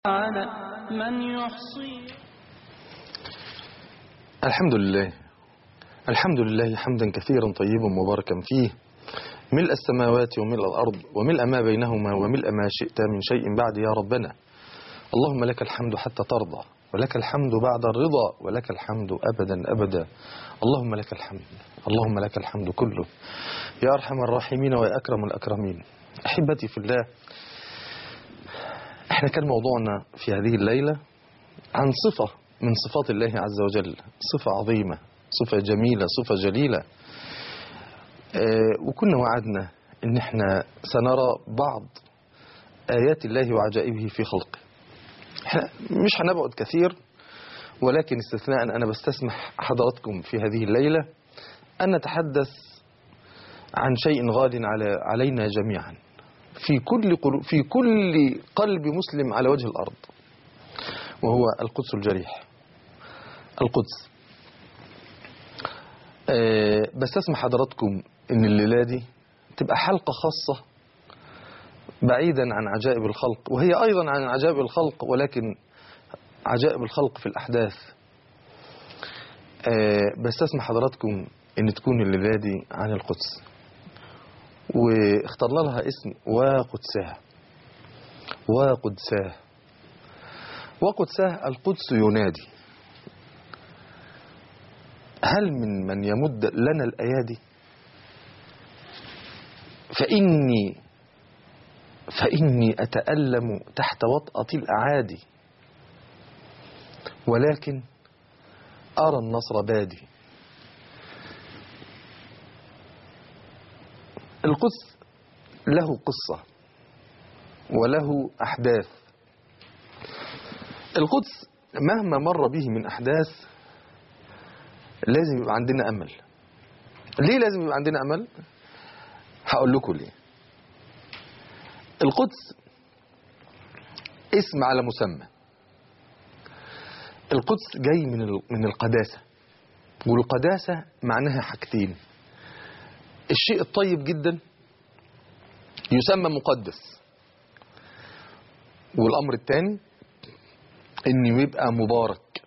على من يحصي الحمد لله الحمد لله حمدا كثيرا طيبا مباركا فيه ملء السماوات وملء الأرض وملء ما بينهما وملء ما شئت من شيء بعد يا ربنا اللهم لك الحمد حتى ترضى ولك الحمد بعد الرضا ولك الحمد أبدا أبدا اللهم لك الحمد اللهم لك الحمد كله يا أرحم الراحمين ويا أكرم الأكرمين أحبتي في الله احنا كان موضوعنا في هذه الليلة عن صفة من صفات الله عز وجل صفة عظيمة صفة جميلة صفة جليلة آه، وكنا وعدنا ان احنا سنرى بعض آيات الله وعجائبه في خلقه احنا مش هنبعد كثير ولكن استثناء أنا بستسمح حضراتكم في هذه الليلة أن نتحدث عن شيء غال على علينا جميعا في كل قلو في كل قلب مسلم على وجه الأرض وهو القدس الجريح القدس أه بستسمح حضراتكم ان الليلة دي تبقى حلقة خاصة بعيدا عن عجائب الخلق وهي أيضا عن عجائب الخلق ولكن عجائب الخلق في الأحداث أه بستسمح حضراتكم ان تكون الليلة دي عن القدس واخترنا لها اسم وقدساه وقدساه وقدساه القدس ينادي هل من من يمد لنا الأيادي فإني فإني أتألم تحت وطأة الأعادي ولكن أرى النصر بادي القدس له قصة وله أحداث القدس مهما مر به من أحداث لازم يبقى عندنا أمل ليه لازم يبقى عندنا أمل هقول لكم ليه القدس اسم على مسمى القدس جاي من من القداسة والقداسة معناها حاجتين الشيء الطيب جدا يسمى مقدس والأمر الثاني انه يبقى مبارك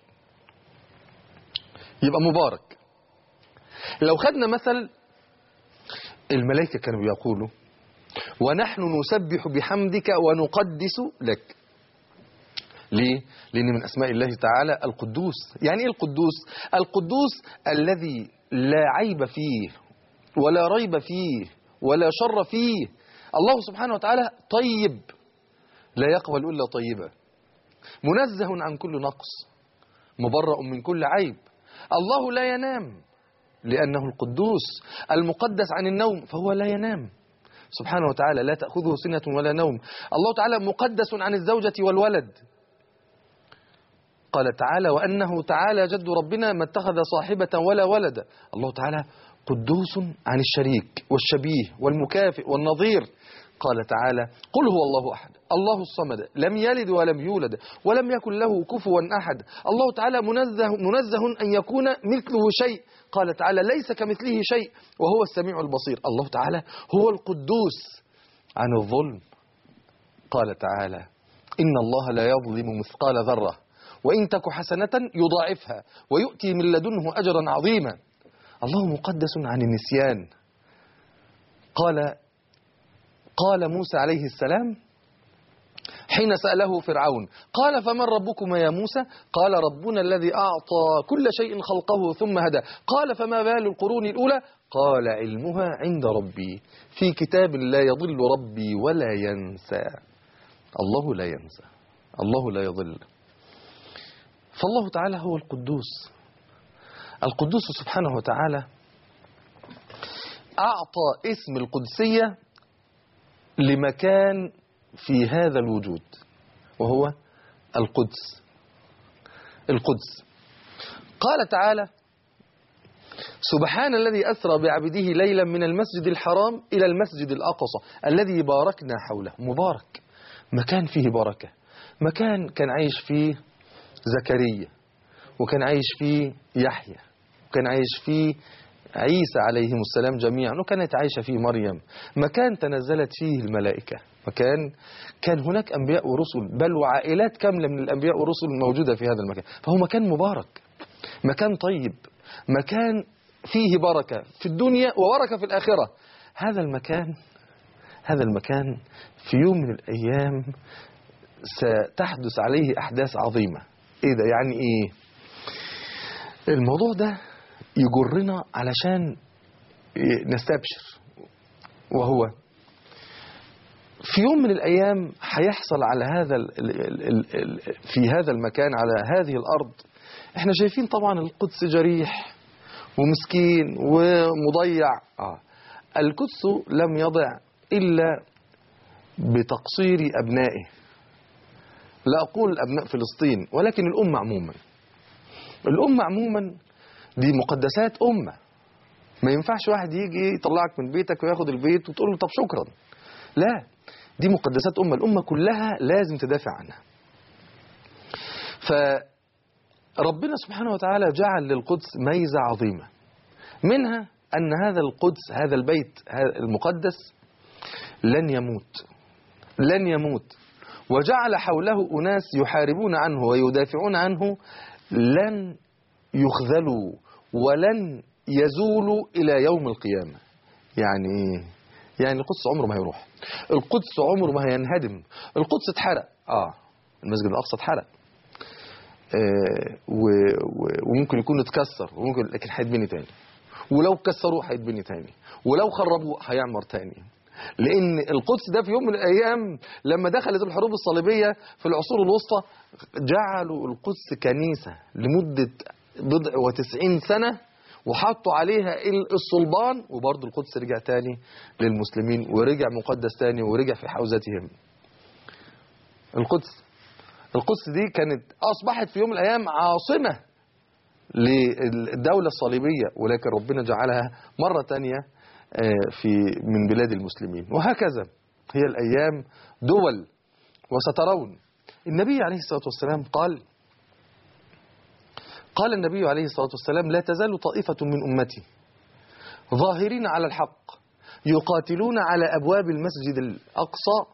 يبقى مبارك لو خدنا مثل الملائكة كانوا بيقولوا ونحن نسبح بحمدك ونقدس لك ليه؟ لأن من أسماء الله تعالى القدوس يعني إيه القدوس؟ القدوس الذي لا عيب فيه ولا ريب فيه ولا شر فيه الله سبحانه وتعالى طيب لا يقبل إلا طيبا منزه عن كل نقص مبرأ من كل عيب الله لا ينام لأنه القدوس المقدس عن النوم فهو لا ينام سبحانه وتعالى لا تأخذه سنة ولا نوم الله تعالى مقدس عن الزوجة والولد قال تعالى وأنه تعالى جد ربنا ما اتخذ صاحبة ولا ولد الله تعالى قدوس عن الشريك والشبيه والمكافئ والنظير قال تعالى قل هو الله أحد الله الصمد لم يلد ولم يولد ولم يكن له كفوا أحد الله تعالى منزه, منزه أن يكون مثله شيء قال تعالى ليس كمثله شيء وهو السميع البصير الله تعالى هو القدوس عن الظلم قال تعالى إن الله لا يظلم مثقال ذرة وإن تك حسنة يضاعفها ويؤتي من لدنه أجرا عظيما الله مقدس عن النسيان قال قال موسى عليه السلام حين سأله فرعون قال فمن ربكما يا موسى قال ربنا الذي أعطى كل شيء خلقه ثم هدى قال فما بال القرون الأولى قال علمها عند ربي في كتاب لا يضل ربي ولا ينسى الله لا ينسى الله لا يضل فالله تعالى هو القدوس القدوس سبحانه وتعالى أعطى اسم القدسية لمكان في هذا الوجود وهو القدس القدس قال تعالى سبحان الذي أسرى بعبده ليلا من المسجد الحرام إلى المسجد الأقصى الذي باركنا حوله مبارك مكان فيه بركة مكان كان عايش فيه زكريا وكان عايش فيه يحيى وكان عايش فيه عيسى عليهم السلام جميعا وكانت عايشة فيه مريم مكان تنزلت فيه الملائكة مكان كان هناك أنبياء ورسل بل وعائلات كاملة من الأنبياء والرسل موجودة في هذا المكان فهو مكان مبارك مكان طيب مكان فيه بركة في الدنيا وبركة في الآخرة هذا المكان هذا المكان في يوم من الأيام ستحدث عليه أحداث عظيمة إيه ده يعني إيه الموضوع ده يجرنا علشان نستبشر وهو في يوم من الأيام هيحصل على هذا ال ال ال ال في هذا المكان على هذه الأرض احنا شايفين طبعا القدس جريح ومسكين ومضيع آه. القدس لم يضع إلا بتقصير أبنائه لا أقول أبناء فلسطين ولكن الأمة عموما الأمة عموما دي مقدسات أمة ما ينفعش واحد يجي يطلعك من بيتك وياخد البيت وتقول له طب شكرا لا دي مقدسات أمة الأمة كلها لازم تدافع عنها فربنا سبحانه وتعالى جعل للقدس ميزة عظيمة منها أن هذا القدس هذا البيت هذا المقدس لن يموت لن يموت وجعل حوله أناس يحاربون عنه ويدافعون عنه لن يخذلوا ولن يزولوا إلى يوم القيامة يعني إيه؟ يعني القدس عمره ما هيروح القدس عمره ما هينهدم القدس اتحرق اه المسجد الأقصى اتحرق آه و- و- وممكن يكون اتكسر وممكن لكن هيتبني تاني ولو كسروه هيتبني تاني ولو خربوه هيعمر تاني لان القدس ده في يوم من الايام لما دخلت الحروب الصليبيه في العصور الوسطى جعلوا القدس كنيسه لمده بضع وتسعين سنه وحطوا عليها ال- الصلبان وبرضه القدس رجع تاني للمسلمين ورجع مقدس تاني ورجع في حوزتهم القدس القدس دي كانت أصبحت في يوم من الأيام عاصمة للدولة الصليبية ولكن ربنا جعلها مرة تانية آه، في من بلاد المسلمين وهكذا هي الأيام دول وسترون النبي عليه الصلاة والسلام قال قال النبي عليه الصلاة والسلام لا تزال طائفة من أمتي ظاهرين على الحق يقاتلون على أبواب المسجد الأقصى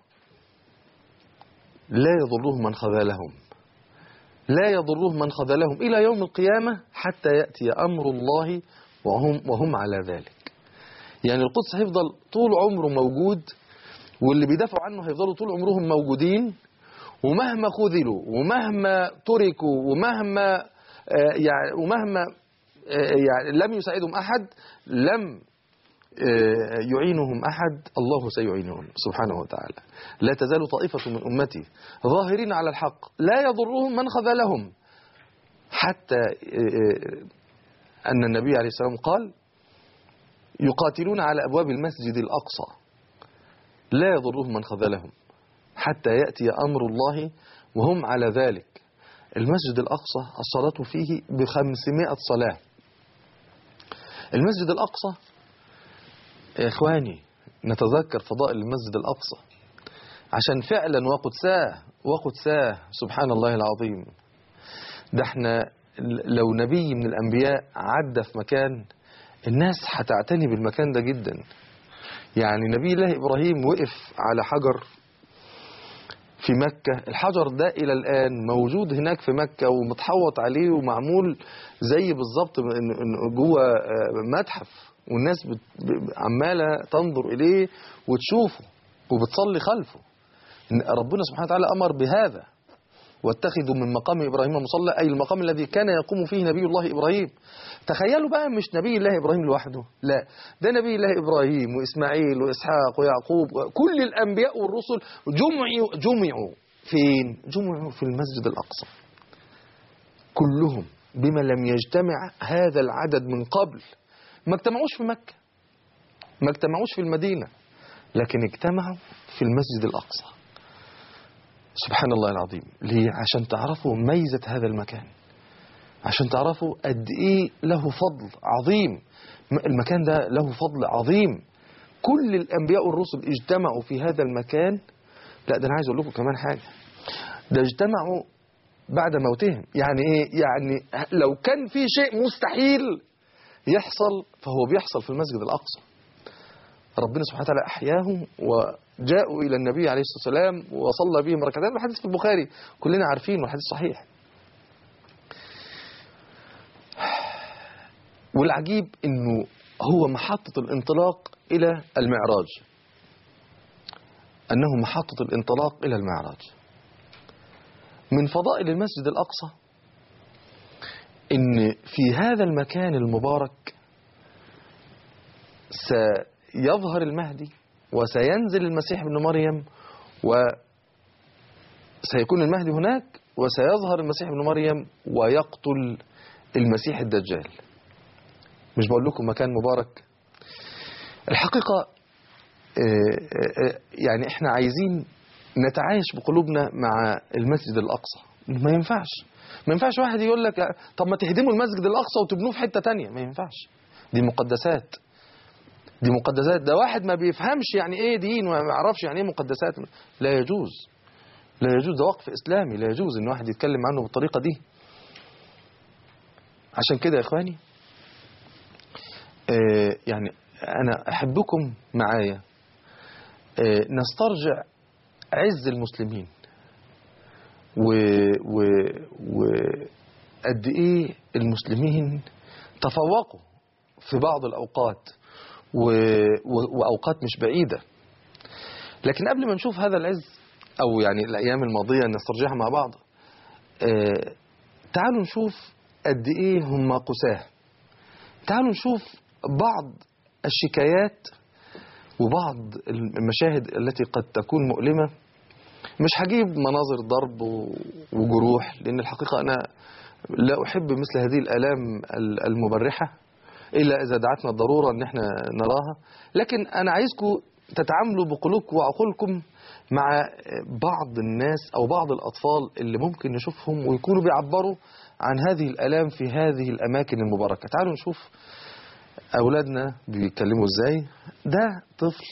لا يضرهم من خذلهم لا يضرهم من خذلهم إلى يوم القيامة حتى يأتي أمر الله وهم, وهم على ذلك يعني القدس هيفضل طول عمره موجود واللي بيدافعوا عنه هيفضلوا طول عمرهم موجودين ومهما خذلوا ومهما تركوا ومهما آه، يعني ومهما آه، يعني لم يساعدهم أحد لم آه، يعينهم أحد الله سيعينهم سبحانه وتعالى لا تزال طائفة من أمتي ظاهرين على الحق لا يضرهم من خذلهم حتى آه، أن النبي عليه السلام قال يقاتلون على أبواب المسجد الأقصى لا يضرهم من خذلهم حتى يأتي أمر الله وهم على ذلك المسجد الأقصى الصلاة فيه بخمسمائة صلاة المسجد الأقصى يا إخواني نتذكر فضائل المسجد الأقصى عشان فعلا وقدساه وقدساه سبحان الله العظيم ده احنا لو نبي من الأنبياء عدى في مكان الناس هتعتني بالمكان ده جدا يعني نبي الله إبراهيم وقف على حجر في مكة الحجر ده إلى الآن موجود هناك في مكة ومتحوط عليه ومعمول زي بالظبط إن- إن جوه آه، متحف والناس بت- ب- عمالة تنظر إليه وتشوفه وبتصلي خلفه إن ربنا سبحانه وتعالى أمر بهذا واتخذوا من مقام إبراهيم مصلى أي المقام الذي كان يقوم فيه نبي الله إبراهيم تخيلوا بقى مش نبي الله إبراهيم لوحده لا ده نبي الله إبراهيم وإسماعيل وإسحاق ويعقوب كل الأنبياء والرسل جمعوا جمعوا فين جمعوا في المسجد الأقصى كلهم بما لم يجتمع هذا العدد من قبل ما اجتمعوش في مكة ما اجتمعوش في المدينة لكن اجتمعوا في المسجد الأقصى سبحان الله العظيم ليه عشان تعرفوا ميزة هذا المكان عشان تعرفوا قد ايه له فضل عظيم م- المكان ده له فضل عظيم كل الانبياء والرسل اجتمعوا في هذا المكان لا ده انا عايز اقول لكم كمان حاجه ده اجتمعوا بعد موتهم يعني ايه يعني لو كان في شيء مستحيل يحصل فهو بيحصل في المسجد الأقصى ربنا سبحانه وتعالى أحياهم وجاءوا إلى النبي عليه الصلاة والسلام وصلى بهم ركعتين الحديث في البخاري كلنا عارفين والحديث صحيح والعجيب أنه هو محطة الانطلاق إلى المعراج أنه محطة الانطلاق إلى المعراج من فضائل المسجد الأقصى إن في هذا المكان المبارك سيظهر المهدي وسينزل المسيح ابن مريم وسيكون المهدي هناك وسيظهر المسيح ابن مريم ويقتل المسيح الدجال مش بقول لكم مكان مبارك الحقيقة آه، آه، يعني احنا عايزين نتعايش بقلوبنا مع المسجد الأقصى ما ينفعش ما ينفعش واحد يقول لك طب ما تهدموا المسجد الأقصى وتبنوه في حتة تانية ما ينفعش دي مقدسات دي مقدسات ده واحد ما بيفهمش يعني ايه دين وما يعرفش يعني ايه مقدسات لا يجوز لا يجوز ده وقف إسلامي لا يجوز ان واحد يتكلم عنه بالطريقة دي عشان كده يا إخواني آه، يعني أنا أحبكم معايا آه، نسترجع عز المسلمين و, و, و قد إيه المسلمين تفوقوا في بعض الأوقات و, و, وأوقات مش بعيدة لكن قبل ما نشوف هذا العز أو يعني الأيام الماضية نسترجعها مع بعض آه، تعالوا نشوف قد إيه هم قساه تعالوا نشوف بعض الشكايات وبعض المشاهد التي قد تكون مؤلمة مش هجيب مناظر ضرب و- وجروح لأن الحقيقة أنا لا أحب مثل هذه الآلام ال- المبرحة إلا إذا دعتنا الضرورة أن احنا نراها لكن أنا عايزكم تتعاملوا بقلوبكم وعقولكم مع بعض الناس أو بعض الأطفال اللي ممكن نشوفهم ويكونوا بيعبروا عن هذه الآلام في هذه الأماكن المباركة تعالوا نشوف أولادنا بيتكلموا إزاي ده طفل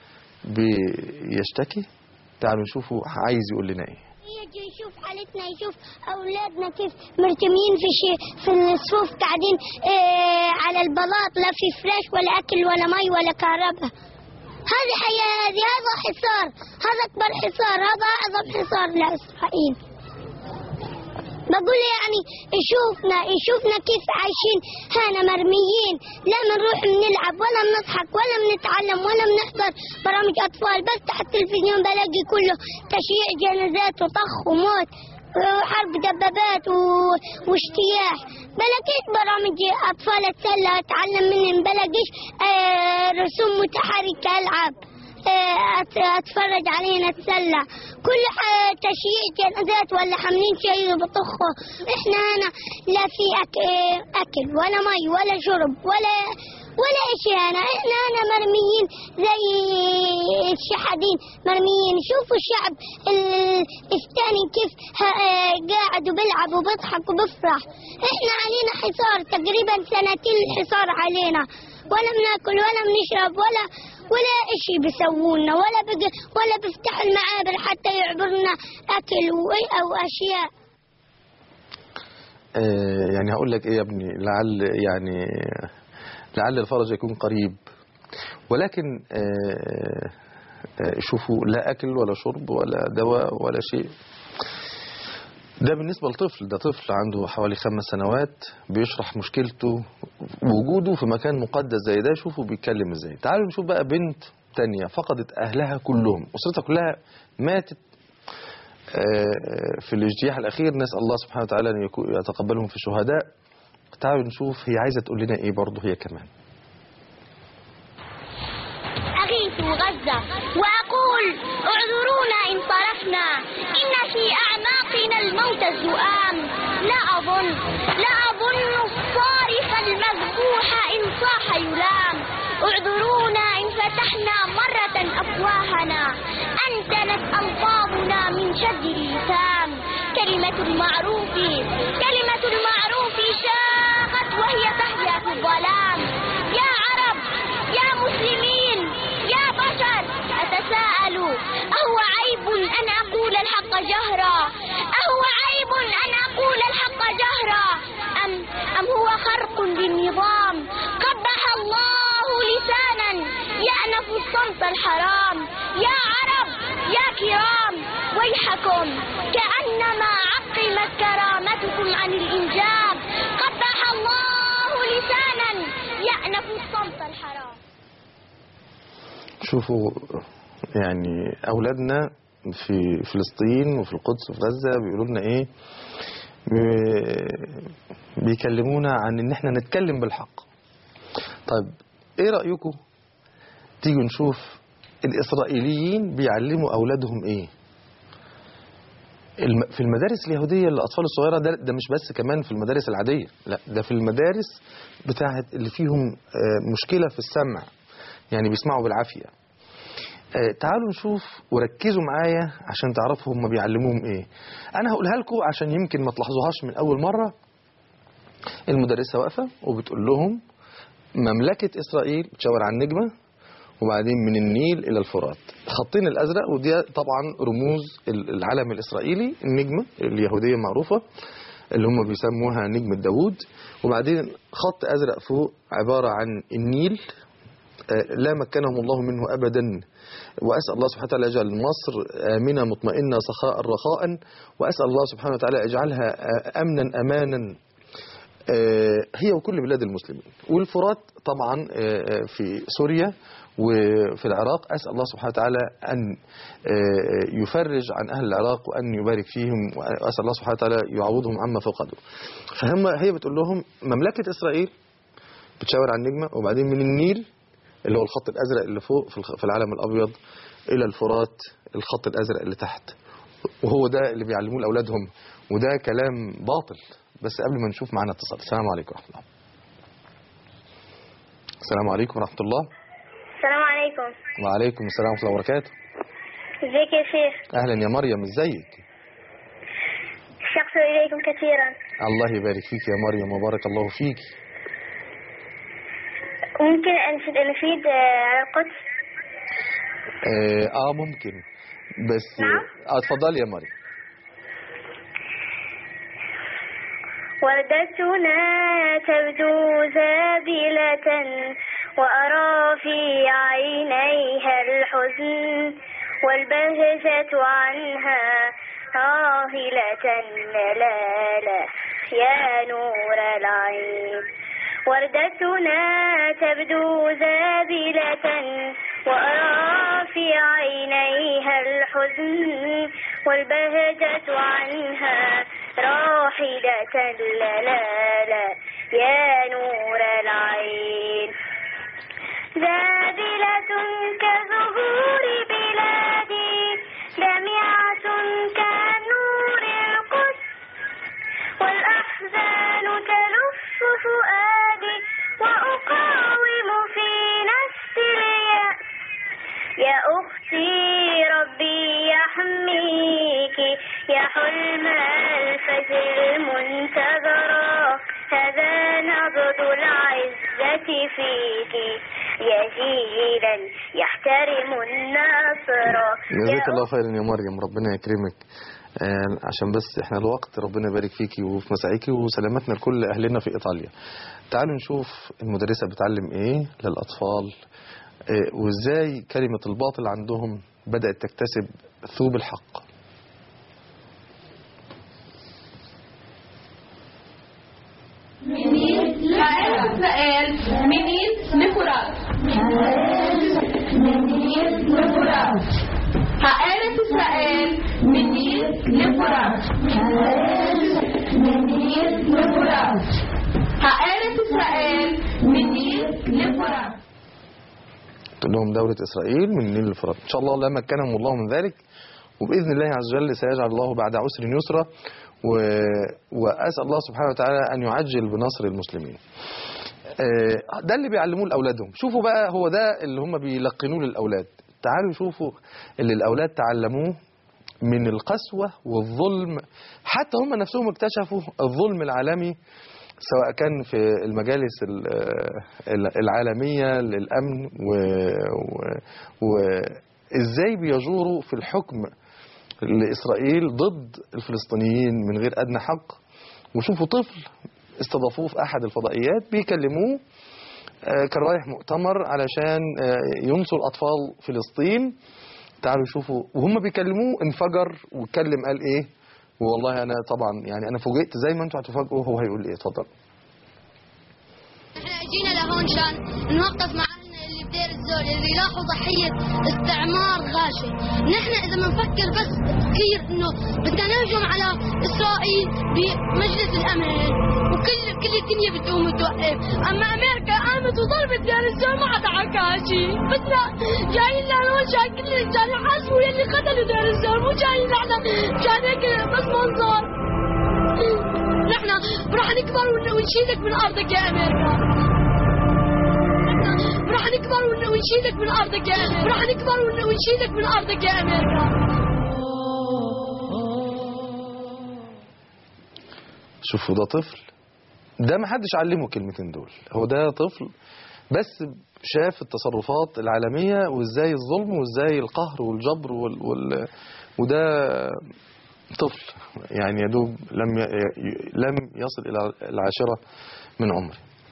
بيشتكي تعالوا نشوفوا عايز يقول لنا إيه يجي يشوف حالتنا يشوف اولادنا كيف مرتمين في شي في الصفوف قاعدين آه على البلاط لا في فراش ولا اكل ولا مي ولا كهرباء هذه حياة هذه هذا حصار هذا اكبر حصار هذا اعظم حصار لاسرائيل بقول يعني يشوفنا يشوفنا كيف عايشين هنا مرميين لا بنروح بنلعب ولا بنضحك ولا بنتعلم ولا بنحضر برامج اطفال بس تحت التلفزيون بلاقي كله تشييع جنازات وطخ وموت وحرب دبابات و... واجتياح بلاقيش برامج اطفال اتسلى اتعلم منهم بلاقيش آه رسوم متحركه العب آه، أت- اتفرج علينا اتسلى كل ح- تشييع جنازات ولا حاملين شيء بطخه احنا هنا لا في أك... آه، اكل ولا مي ولا شرب ولا ولا شيء هنا احنا هنا مرميين زي الشحادين مرميين شوفوا الشعب ال- الثاني كيف ه- آه، قاعد وبيلعب وبيضحك وبيفرح احنا علينا حصار تقريبا سنتين الحصار علينا ولا بناكل ولا بنشرب ولا ولا اشي بيسوونا ولا بق ولا بيفتحوا المعابر حتى يعبرنا اكل و- او اشياء آه، يعني هقول لك ايه يا ابني لعل يعني لعل الفرج يكون قريب ولكن آه، آه، شوفوا لا اكل ولا شرب ولا دواء ولا شيء ده بالنسبة لطفل ده طفل عنده حوالي خمس سنوات بيشرح مشكلته وجوده في مكان مقدس زي ده شوفوا بيتكلم ازاي تعالوا نشوف بقى بنت تانية فقدت أهلها كلهم أسرتها كلها ماتت آه، في الاجتياح الأخير نسأل الله سبحانه وتعالى أن يكو- يتقبلهم في الشهداء تعالوا نشوف هي عايزة تقول لنا إيه برضه هي كمان أغيث غزة وأقول اعذرونا إن طرفنا إن في أعماقنا الموت الزؤام لا أظن لا أظن الصارخ المذبوح إن صاح يلام اعذرونا إن فتحنا مرة أفواهنا أنتنت ألفاظنا من شد اللسان كلمة المعروف كلمة المعروف شاقت وهي تحيا في الظلام يا عرب يا مسلمين يا بشر أتساءل أهو عيب أن أقول الحق جهرا أهو عيب أن أقول الحق جهرا أم, أم هو خرق للنظام لكم كأنما عقمت كرامتكم عن الإنجاب قبح الله لسانا يأنف الصمت الحرام شوفوا يعني أولادنا في فلسطين وفي القدس وفي غزة بيقولوا لنا إيه بي- بيكلمونا عن إن إحنا نتكلم بالحق طيب إيه رأيكم تيجوا نشوف الإسرائيليين بيعلموا أولادهم إيه الم- في المدارس اليهودية للأطفال الصغيرة ده, ده مش بس كمان في المدارس العادية لا ده في المدارس بتاعت اللي فيهم آه، مشكلة في السمع يعني بيسمعوا بالعافية آه، تعالوا نشوف وركزوا معايا عشان تعرفوا هم بيعلموهم ايه انا هقولها لكم عشان يمكن ما تلاحظوهاش من اول مرة المدرسة واقفة وبتقول لهم مملكة اسرائيل بتشاور على النجمة وبعدين من النيل الى الفرات خطين الازرق ودي طبعا رموز ال- العلم الاسرائيلي النجمة اليهودية المعروفة اللي هم بيسموها نجمة داوود وبعدين خط ازرق فوق عبارة عن النيل آه، لا مكنهم الله منه أبدا وأسأل الله سبحانه وتعالى يجعل مصر آمنة مطمئنة سخاء رخاء وأسأل الله سبحانه وتعالى يجعلها آه، أمنا أمانا آه، هي وكل بلاد المسلمين والفرات طبعا آه، آه، في سوريا وفي العراق أسأل الله سبحانه وتعالى أن آه، يفرج عن أهل العراق وأن يبارك فيهم وأسأل الله سبحانه وتعالى يعوضهم عما فقدوا فهم هي بتقول لهم مملكة إسرائيل بتشاور على النجمة وبعدين من النيل اللي هو الخط الأزرق اللي فوق في الخ- في العلم الأبيض إلى الفرات الخط الأزرق اللي تحت وهو ده اللي بيعلموه لأولادهم وده كلام باطل بس قبل ما نشوف معانا اتصال السلام عليكم ورحمة الله السلام عليكم ورحمة الله السلام عليكم وعليكم السلام ورحمة الله وبركاته ازيك يا شيخ أهلا يا مريم ازيك شخص إليكم كثيرا الله يبارك فيك يا مريم وبارك الله فيك ممكن أنفيد نفيد آه، على القدس آه, آه ممكن بس نعم. آه اتفضلي يا مريم وردتنا تبدو ذابلة وأرى في عينيها الحزن والبهجة عنها راهلة لا لا يا نور العين وردتنا تبدو ذابلة وأرى في عينيها الحزن والبهجة عنها راحلة لا لا لا يا نور العين ذابلة كزهور بلادي جامعة كنور القدس والأحزان تلف فؤادي وأقاوم في نفسي اليأس يا أختي ربي يحميك يا حلم الفجر المنتظرة هذا نبض العزة فيك يا جيلا يحترم النصر جزاك الله خيرا يا مريم ربنا يكرمك آه، عشان بس احنا الوقت ربنا يبارك فيكي وفي مساعيكي وسلامتنا لكل اهلنا في ايطاليا تعالوا نشوف المدرسة بتعلم ايه للاطفال آه، وازاي كلمة الباطل عندهم بدأت تكتسب ثوب الحق هقرا سؤال منين لفرات منين لفرات هقرا سؤال منين لفرات منين لفرات هقرا سؤال منين لفرات تقول لهم دولة إسرائيل من النيل للفرات إن شاء الله لا مكنهم الله من ذلك وبإذن الله عز وجل سيجعل الله بعد عسر يسرا و... وأسأل الله سبحانه وتعالى أن يعجل بنصر المسلمين آه، ده اللي بيعلموه لأولادهم شوفوا بقى هو ده اللي هم بيلقنوه للأولاد تعالوا شوفوا اللي الأولاد تعلموه من القسوة والظلم حتى هم نفسهم اكتشفوا الظلم العالمي سواء كان في المجالس ال- ال- العالمية للأمن وإزاي بيجوروا في الحكم لإسرائيل ضد الفلسطينيين من غير أدنى حق وشوفوا طفل استضافوه في أحد الفضائيات بيكلموه آه، كان رايح مؤتمر علشان آه، ينصر أطفال فلسطين تعالوا شوفوا وهم بيكلموه انفجر واتكلم قال ايه والله انا طبعا يعني انا فوجئت زي ما انتوا هتفاجئوا هو هيقول ايه اتفضل احنا جينا لهون شان نوقف مع اهلنا اللي بدير الزول اللي راحوا ضحية استعمار غاشم نحن اذا بنفكر بس تفكير انه بدنا نهجم على اسرائيل بمجلس الامن وكل كل الدنيا بتقوم وتوقف اما امريكا قامت وضربت دير الزول ما حدا حكى شيء بس لا جايين لهون شان كل الرجال يحاسبوا يلي قتلوا دير الزول مو جايين نحن مشان هيك بس منظر نحن راح نكبر ون- ونشيلك من ارضك يا امريكا نحن راح نكبر ون- ونشيلك من ارضك يا امريكا راح نكبر ون- ونشيلك من ارضك يا امريكا شوفوا ده طفل ده ما حدش علمه الكلمتين دول هو ده طفل بس شاف التصرفات العالمية وازاي الظلم وازاي القهر والجبر وال... وال... وده طفل يعني يدوب لم ي... ي- لم يصل الى العاشرة من عمره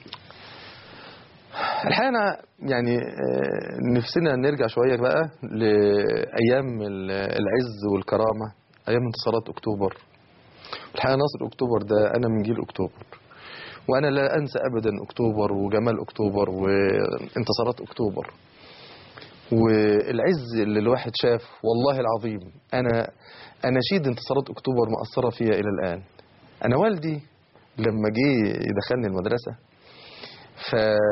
الحقيقة أنا يعني آه، نفسنا نرجع شوية بقى لأيام ال- العز والكرامة أيام انتصارات أكتوبر الحقيقة ناصر أكتوبر ده أنا من جيل أكتوبر وأنا لا أنسى أبدا أكتوبر وجمال أكتوبر وانتصارات أكتوبر والعز اللي الواحد شاف والله العظيم أنا أناشيد انتصارات أكتوبر مأثرة فيا إلى الآن أنا والدي لما جه يدخلني المدرسة ف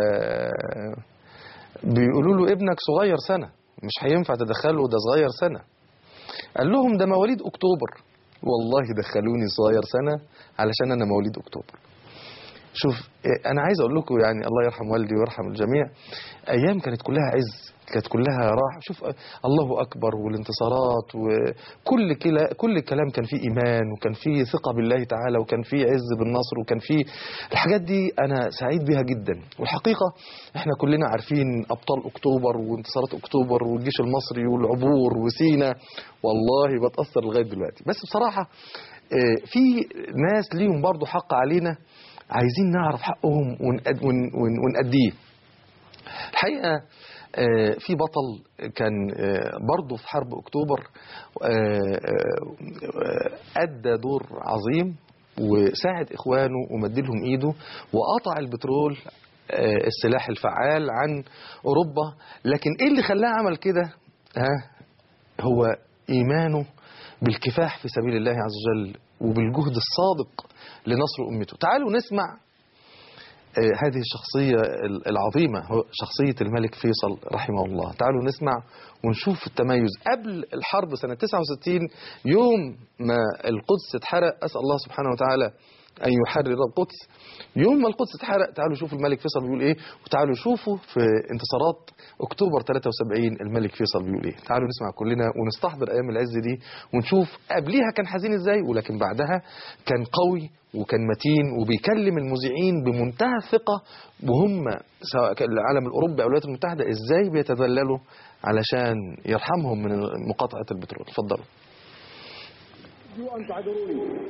بيقولوا له ابنك صغير سنة مش هينفع تدخله ده صغير سنة قال لهم ده مواليد أكتوبر والله دخلوني صغير سنة علشان أنا مواليد أكتوبر شوف إيه، أنا عايز أقول لكم يعني الله يرحم والدي ويرحم الجميع أيام كانت كلها عز كانت كلها راحة شوف الله أكبر والانتصارات وكل كلا كل الكلام كان فيه إيمان وكان فيه ثقة بالله تعالى وكان فيه عز بالنصر وكان فيه الحاجات دي أنا سعيد بها جدا والحقيقة إحنا كلنا عارفين أبطال أكتوبر وانتصارات أكتوبر والجيش المصري والعبور وسينا والله بتأثر لغاية دلوقتي بس بصراحة آه، في ناس ليهم برضو حق علينا عايزين نعرف حقهم ونأد- ون- ون- ونأديه الحقيقة آه، في بطل كان آه، برضه في حرب أكتوبر آه، آه، أدى دور عظيم وساعد إخوانه ومدلهم إيده وقطع البترول آه، السلاح الفعال عن أوروبا لكن إيه اللي خلاه عمل كده ها هو إيمانه بالكفاح في سبيل الله عز وجل وبالجهد الصادق لنصر أمته تعالوا نسمع آه، هذه الشخصية ال- العظيمة هو شخصية الملك فيصل رحمه الله تعالوا نسمع ونشوف التميز قبل الحرب سنة 69 يوم ما القدس اتحرق أسأل الله سبحانه وتعالى أن يحرر القدس يوم ما القدس اتحرق تعالوا شوفوا الملك فيصل بيقول إيه وتعالوا شوفوا في انتصارات أكتوبر 73 الملك فيصل بيقول إيه تعالوا نسمع كلنا ونستحضر أيام العز دي ونشوف قبليها كان حزين إزاي ولكن بعدها كان قوي وكان متين وبيكلم المذيعين بمنتهى الثقة وهم سواء كان العالم الأوروبي أو الولايات المتحدة إزاي بيتذللوا علشان يرحمهم من مقاطعة البترول اتفضلوا أرجو أن تعذروني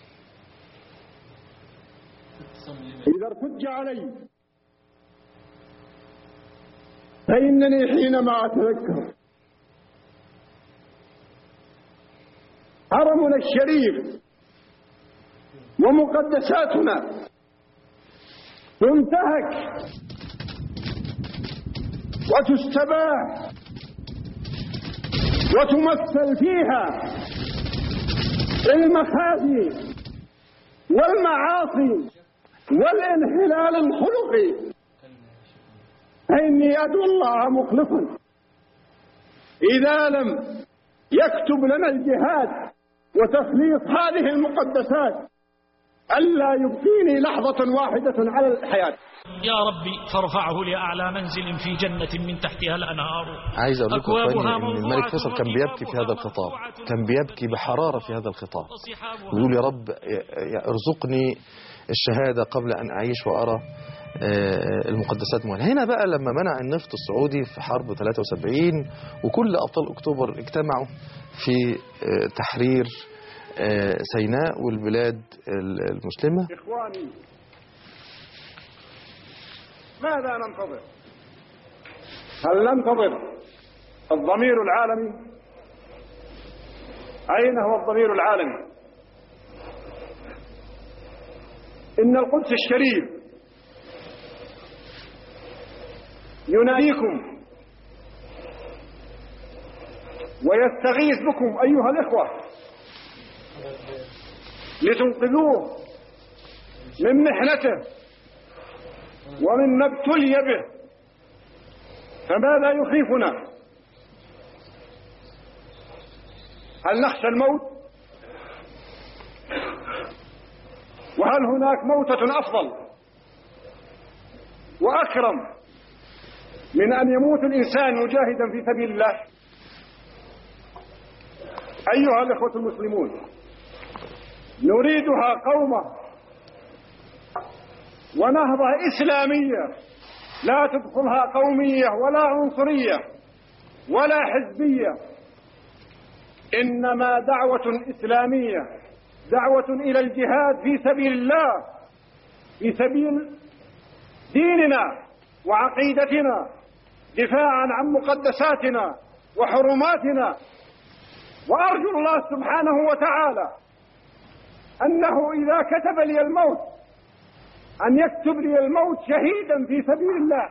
إذا ارتج علي فإنني حينما أتذكر حرمنا الشريف ومقدساتنا تنتهك وتستباح وتمثل فيها المخازي والمعاصي والانحلال الخلقي فإني أدعو الله مخلصا إذا لم يكتب لنا الجهاد وتخليص هذه المقدسات ألا يبقيني لحظة واحدة على الحياة يا ربي فارفعه لأعلى منزل في جنة من تحتها الأنهار عايز اقول لكم أكوابها اخواني ان الملك موضوعة فيصل كان بيبكي في هذا الخطاب وكتابها كان بيبكي بحرارة في هذا الخطاب وصحابها ويقول يا رب يا- ارزقني الشهادة قبل أن أعيش وأرى آه، المقدسات مهلة هنا بقى لما منع النفط السعودي في حرب 73 وكل أبطال أكتوبر اجتمعوا في آه، تحرير آه، سيناء والبلاد ال- المسلمة إخواني ماذا ننتظر هل ننتظر الضمير العالمي أين هو الضمير العالمي إن القدس الشريف يناديكم ويستغيث بكم أيها الإخوة لتنقذوه من محنته ومما ابتلي به فماذا يخيفنا هل نخشى الموت وهل هناك موتة أفضل وأكرم من أن يموت الإنسان مجاهدا في سبيل الله أيها الإخوة المسلمون نريدها قومة ونهضة إسلامية لا تدخلها قومية ولا عنصرية ولا حزبية إنما دعوة إسلامية دعوة إلى الجهاد في سبيل الله في سبيل ديننا وعقيدتنا دفاعا عن مقدساتنا وحرماتنا وأرجو الله سبحانه وتعالى أنه إذا كتب لي الموت أن يكتب لي الموت شهيدا في سبيل الله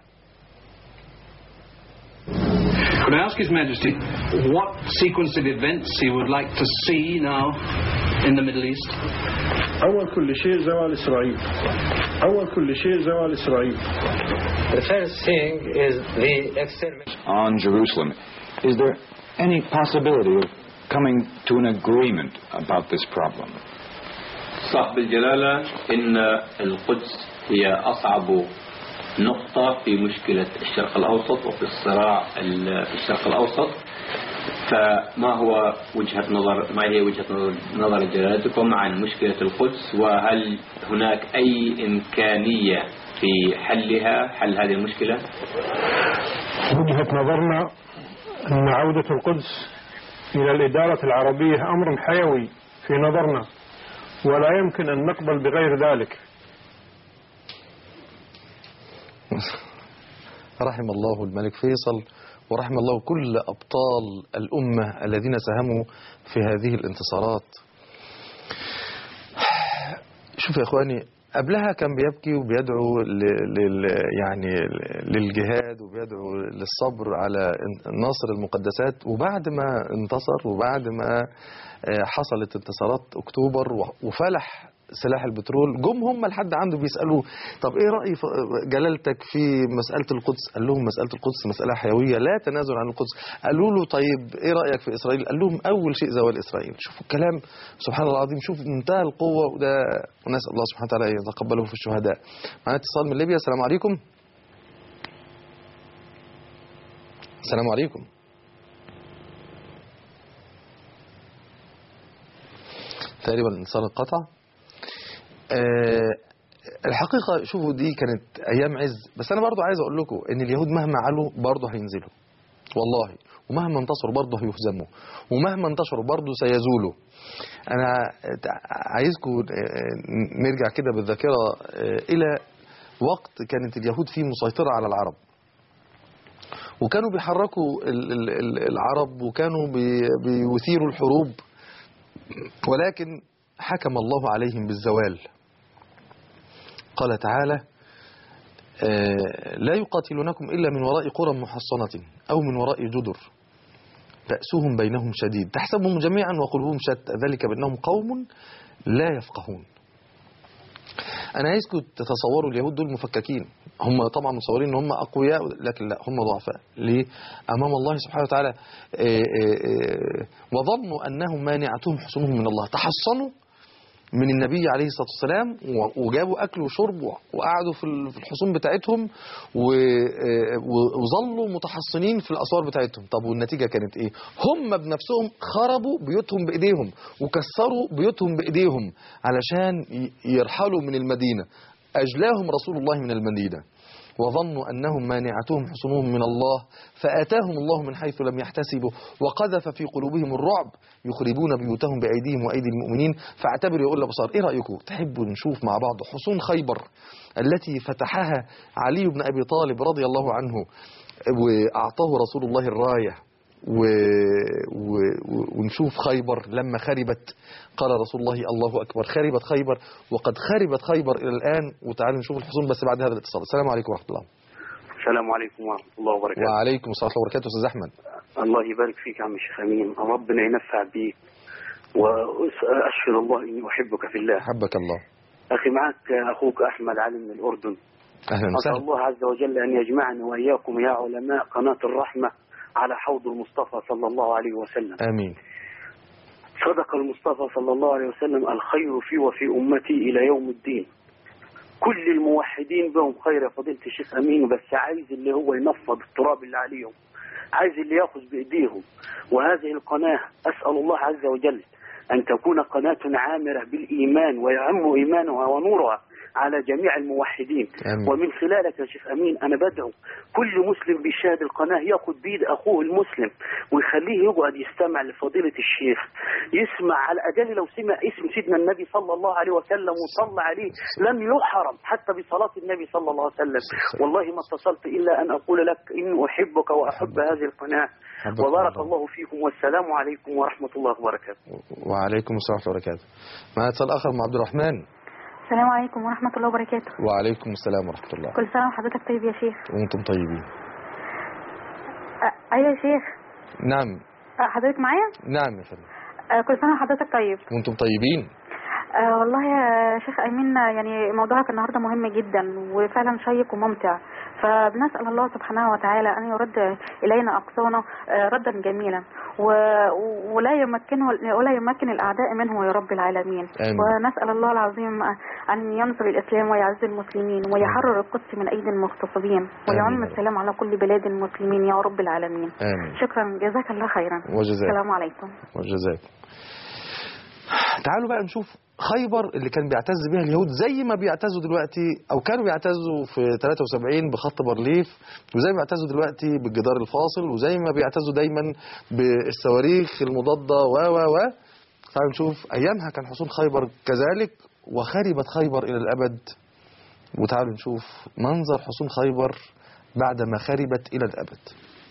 Could I ask His Majesty what sequence of events he would like to see now in the Middle East? أول كل شيء زوال إسرائيل أول كل شيء زوال إسرائيل The first thing is the extermination. on Jerusalem. Is there any possibility of coming to an agreement about this problem? صاحب الجلالة إن القدس هي أصعب نقطة في مشكلة الشرق الأوسط وفي الصراع ال- في الشرق الأوسط فما هو وجهة نظر ما هي وجهة نظر- نظر جلالتكم عن مشكلة القدس وهل هناك أي إمكانية في حلها حل هذه المشكلة وجهة نظرنا أن عودة القدس إلى الإدارة العربية أمر حيوي في نظرنا ولا يمكن أن نقبل بغير ذلك رحم الله الملك فيصل ورحم الله كل أبطال الأمة الذين ساهموا في هذه الانتصارات شوف يا إخواني قبلها كان بيبكي وبيدعو ل- لل يعني للجهاد وبيدعو للصبر على نصر المقدسات وبعد ما انتصر وبعد ما آه، حصلت انتصارات اكتوبر و- وفلح سلاح البترول جم هم لحد عنده بيسالوه طب ايه راي ف- جلالتك في مساله القدس قال لهم مساله القدس مساله حيويه لا تنازل عن القدس قالوا له طيب ايه رايك في اسرائيل قال لهم اول شيء زوال اسرائيل شوفوا الكلام سبحان الله العظيم شوف منتهى القوه وده ونسال الله سبحانه وتعالى ان يتقبله في الشهداء معنا اتصال من ليبيا السلام عليكم السلام عليكم تقريبا الانتصار انقطع آه، الحقيقة شوفوا دي كانت أيام عز بس أنا برضو عايز أقول لكم إن اليهود مهما علوا برضو هينزلوا والله ومهما انتصروا برضه هيهزموا ومهما انتشروا برضه سيزولوا أنا عايزكم نرجع كده بالذاكرة آه، إلى وقت كانت اليهود فيه مسيطرة على العرب وكانوا بيحركوا ال- ال- ال- العرب وكانوا بي- بيثيروا الحروب ولكن حكم الله عليهم بالزوال قال تعالى آه، لا يقاتلونكم إلا من وراء قرى محصنة أو من وراء جدر بأسهم بينهم شديد تحسبهم جميعا وقلوبهم شتى ذلك بأنهم قوم لا يفقهون أنا عايزكم تتصوروا اليهود دول مفككين هم طبعا متصورين ان هم اقوياء لكن لا هم ضعفاء ليه امام الله سبحانه وتعالى آه، آه، آه، وظنوا انهم مانعتهم حصونهم من الله تحصنوا من النبي عليه الصلاة والسلام و- وجابوا أكل وشرب و- وقعدوا في ال- في الحصون بتاعتهم و- آه، و- وظلوا متحصنين في الأسوار بتاعتهم طب والنتيجة كانت إيه هم بنفسهم خربوا بيوتهم بإيديهم وكسروا بيوتهم بإيديهم علشان ي- يرحلوا من المدينة أجلاهم رسول الله من المدينة وظنوا أنهم مانعتهم حصونهم من الله فآتاهم الله من حيث لم يحتسبوا وقذف في قلوبهم الرعب يخربون بيوتهم بأيديهم وأيدي المؤمنين فاعتبروا يقول الأبصار إيه رأيكم تحبوا نشوف مع بعض حصون خيبر التي فتحها علي بن أبي طالب رضي الله عنه وأعطاه رسول الله الراية و... و... و- ونشوف خيبر لما خربت قال رسول الله الله أكبر خربت خيبر وقد خربت خيبر إلى الآن وتعالوا نشوف الحصون بس بعد هذا الاتصال السلام عليكم ورحمة الله السلام عليكم ورحمة الله وبركاته وعليكم السلام ورحمة الله وبركاته أستاذ أحمد الله يبارك فيك يا عم الشيخ أمين ربنا ينفع بيك وأشهد الله إني أحبك في الله حبك الله أخي معك أخوك أحمد علي من الأردن أهلا أسأل وسهلا الله عز وجل أن يجمعني وإياكم يا علماء قناة الرحمة على حوض المصطفى صلى الله عليه وسلم آمين صدق المصطفى صلى الله عليه وسلم الخير في وفي أمتي إلى يوم الدين كل الموحدين بهم خير يا فضيلة الشيخ أمين بس عايز اللي هو ينفض التراب اللي عليهم عايز اللي ياخذ بإيديهم وهذه القناة أسأل الله عز وجل أن تكون قناة عامرة بالإيمان ويعم إيمانها ونورها على جميع الموحدين آمين. ومن خلالك يا شيخ أمين أنا بدعو كل مسلم بيشاهد القناة ياخد بيد أخوه المسلم ويخليه يقعد يستمع لفضيلة الشيخ يسمع على الأقل لو سمع اسم سيدنا النبي صلى الله عليه وسلم وصلى عليه لم يحرم حتى بصلاة النبي صلى الله عليه وسلم والله ما اتصلت إلا أن أقول لك إني أحبك وأحب هذه القناة حبك وبارك الله. الله فيكم والسلام عليكم ورحمة الله وبركاته وعليكم السلام ورحمة الله وبركاته معنا اتصال آخر مع عبد الرحمن السلام عليكم ورحمة الله وبركاته وعليكم السلام ورحمة الله كل سنة وحضرتك طيب يا شيخ وانتم طيبين أ- أيوة يا شيخ نعم أ- حضرتك معايا نعم يا فندم أ، كل سنة وحضرتك طيب وانتم طيبين أه والله يا شيخ أمين يعني موضوعك النهاردة مهم جدا وفعلا شيق وممتع فبنسأل الله سبحانه وتعالى أن يرد إلينا أقصانا آه، ردا جميلا و- ولا يمكنه ولا يمكن الأعداء منه يا رب العالمين آمين. ونسأل الله العظيم أن ينصر الإسلام ويعز المسلمين ويحرر القدس من أيدي المغتصبين ويعم آمين. السلام على كل بلاد المسلمين يا رب العالمين آمين شكرا جزاك الله خيرا وجزاك. السلام عليكم وجزاك تعالوا بقى نشوف خيبر اللي كان بيعتز بها اليهود زي ما بيعتزوا دلوقتي او كانوا بيعتزوا في 73 بخط بارليف وزي ما بيعتزوا دلوقتي بالجدار الفاصل وزي ما بيعتزوا دايما بالصواريخ المضاده و و و تعالوا نشوف ايامها كان حصون خيبر كذلك وخربت خيبر الى الابد وتعالوا نشوف منظر حصون خيبر بعد ما خربت الى الابد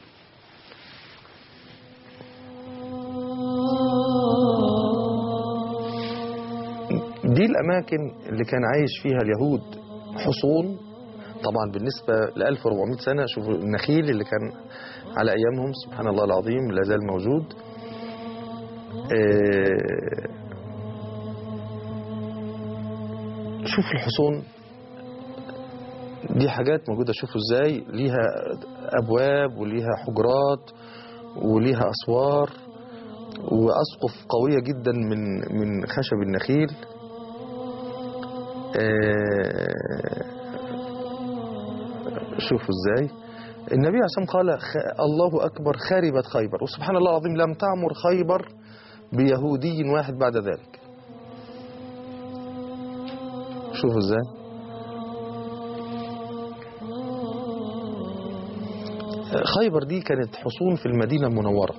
دي الأماكن اللي كان عايش فيها اليهود حصون طبعا بالنسبة ل 1400 سنة شوفوا النخيل اللي كان على أيامهم سبحان الله العظيم لا زال موجود آه، شوف الحصون دي حاجات موجودة شوفوا ازاي ليها أبواب وليها حجرات وليها أسوار وأسقف قوية جدا من من خشب النخيل آه، شوفوا ازاي النبي عليه الصلاة والسلام قال خ- الله أكبر خربت خيبر وسبحان الله العظيم لم تعمر خيبر بيهودي واحد بعد ذلك شوفوا ازاي خيبر دي كانت حصون في المدينة المنورة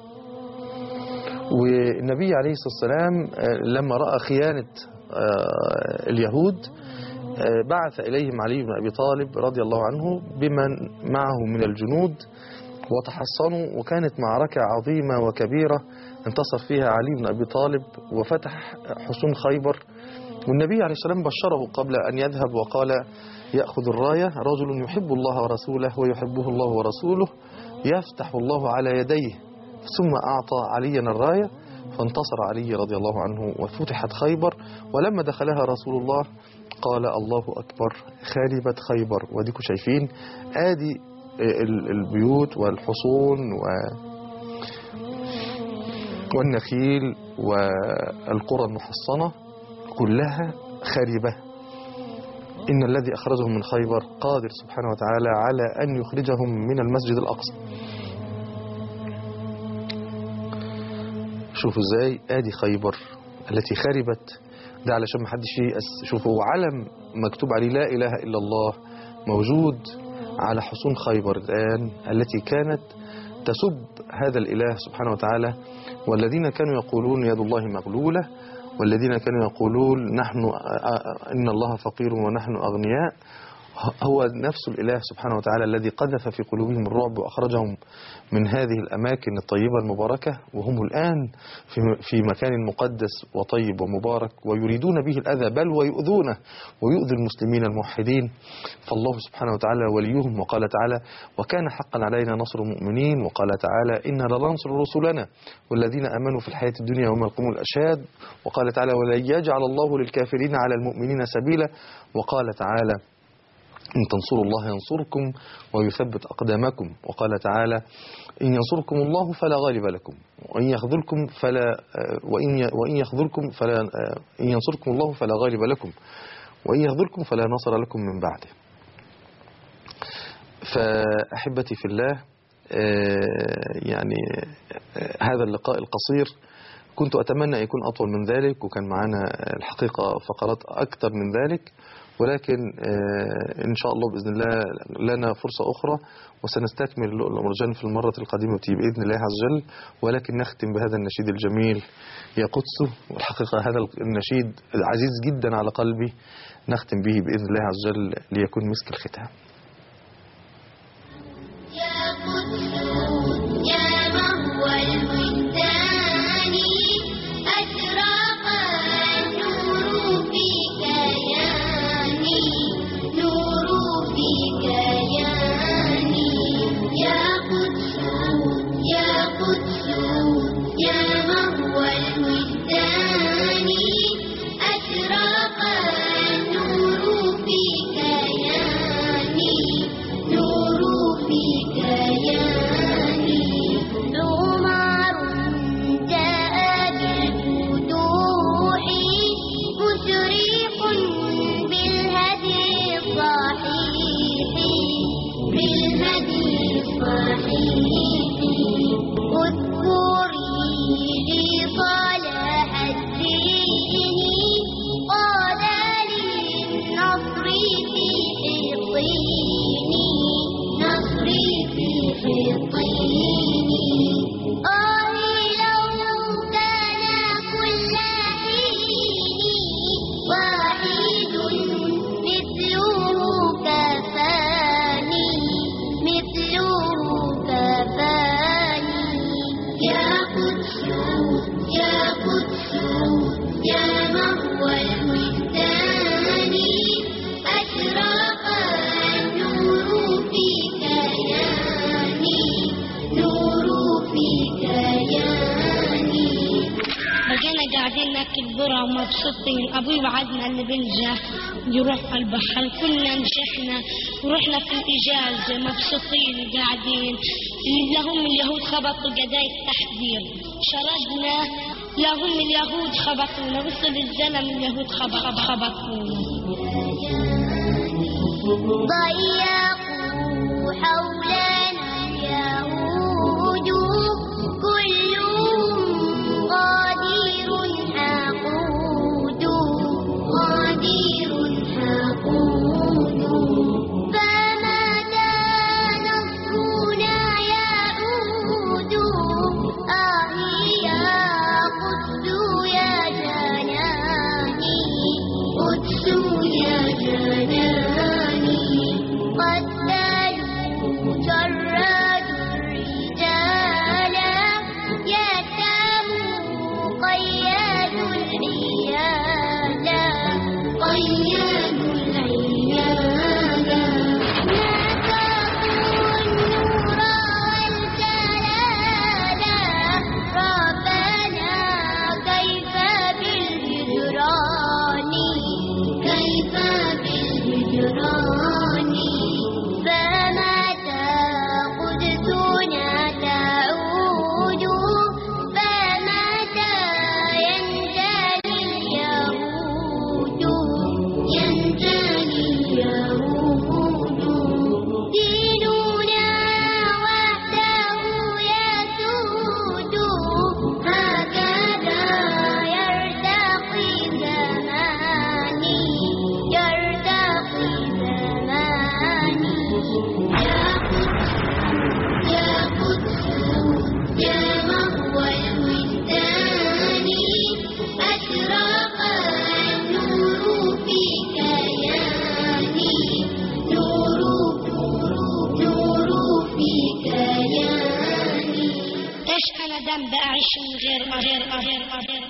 والنبي عليه الصلاة والسلام آه، لما رأى خيانة آه، اليهود آه، بعث إليهم علي بن أبي طالب رضي الله عنه بمن معه من الجنود وتحصنوا وكانت معركة عظيمة وكبيرة انتصر فيها علي بن أبي طالب وفتح حصون خيبر والنبي عليه الصلاة والسلام بشره قبل أن يذهب وقال يأخذ الراية رجل يحب الله ورسوله ويحبه الله ورسوله يفتح الله على يديه ثم أعطى عليا الراية فانتصر علي رضي الله عنه وفتحت خيبر ولما دخلها رسول الله قال الله أكبر خالبت خيبر وديكم شايفين آدي ال- البيوت والحصون و والنخيل والقرى المحصنة كلها خاربة إن الذي أخرجهم من خيبر قادر سبحانه وتعالى على أن يخرجهم من المسجد الأقصى شوفوا ازاي ادي خيبر التي خربت ده علشان ما حدش ييأس شوفوا علم مكتوب عليه لا اله الا الله موجود على حصون خيبر الان التي كانت تسب هذا الاله سبحانه وتعالى والذين كانوا يقولون يد الله مغلوله والذين كانوا يقولون نحن ان الله فقير ونحن اغنياء هو نفس الإله سبحانه وتعالى الذي قذف في قلوبهم الرعب وأخرجهم من هذه الأماكن الطيبة المباركة وهم الآن في في مكان مقدس وطيب ومبارك ويريدون به الأذى بل ويؤذونه ويؤذي المسلمين الموحدين فالله سبحانه وتعالى وليهم وقال تعالى وكان حقا علينا نصر المؤمنين وقال تعالى إنا لننصر رسلنا والذين آمنوا في الحياة الدنيا يوم يقوم الأشهاد وقال تعالى ولن يجعل الله للكافرين على المؤمنين سبيلا وقال تعالى إن تنصروا الله ينصركم ويثبت أقدامكم وقال تعالى إن ينصركم الله فلا غالب لكم وإن يخذلكم فلا وإن وإن يخذلكم فلا إن ينصركم الله فلا غالب لكم وإن يخذلكم فلا نصر لكم من بعده فأحبتي في الله يعني هذا اللقاء القصير كنت أتمنى أن يكون أطول من ذلك وكان معنا الحقيقة فقرات أكثر من ذلك ولكن إن شاء الله بإذن الله لنا فرصة أخرى وسنستكمل اللؤلؤ والمرجان في المرة القادمة بإذن الله عز وجل ولكن نختم بهذا النشيد الجميل يا قدس والحقيقة هذا النشيد عزيز جدا على قلبي نختم به بإذن الله عز وجل ليكون مسك الختام يا قدس يا مهو الوجدان أشرق النور في كياني نور في كياني يا قدس يا قدس يا مهو الوجدان أشرق النور في كياني نور في كياني عمر جاء بالفتوح مشرق بالهدي الصحيح بالهدي الصحيح اذكري لي صلاح الدين قال للنصر في حصيني نصري في حصيني آه لو كان كل حين واحد مثله كفاني مثله كفاني يا قدس يا قدس يا مهو الوجدان أشرق النور في كياني نور في كياني بقينا قاعدين ناكل ذرة ومبسوطين أبوي وعدنا اللي بنجح يروح على البحر كنا نجحنا ورحنا في الإجازة مبسوطين قاعدين لهم اليهود خبطوا قضايا التحذير شردنا لهم اليهود خبطونا وصل الزلم اليهود خبط خبطونا ضيقوا حولنا اليهود كلهم غادر حقود غادر حقود فمتى نصرنا يعود آه يا قدس يا جناني قدس يا جناني قتلوا جردوا الرجال يتاموا قيادوا العيال قيادوا العيال نسقوا النور والجلال ربنا كيف بالهجران كيف بالهجران فمتى قدسنا تعود فمتى ينجلي اليهود ينجلي اليهود ديننا وحده يسود هكذا يرتقي زماني يرتقي زماني من غير غير غير غير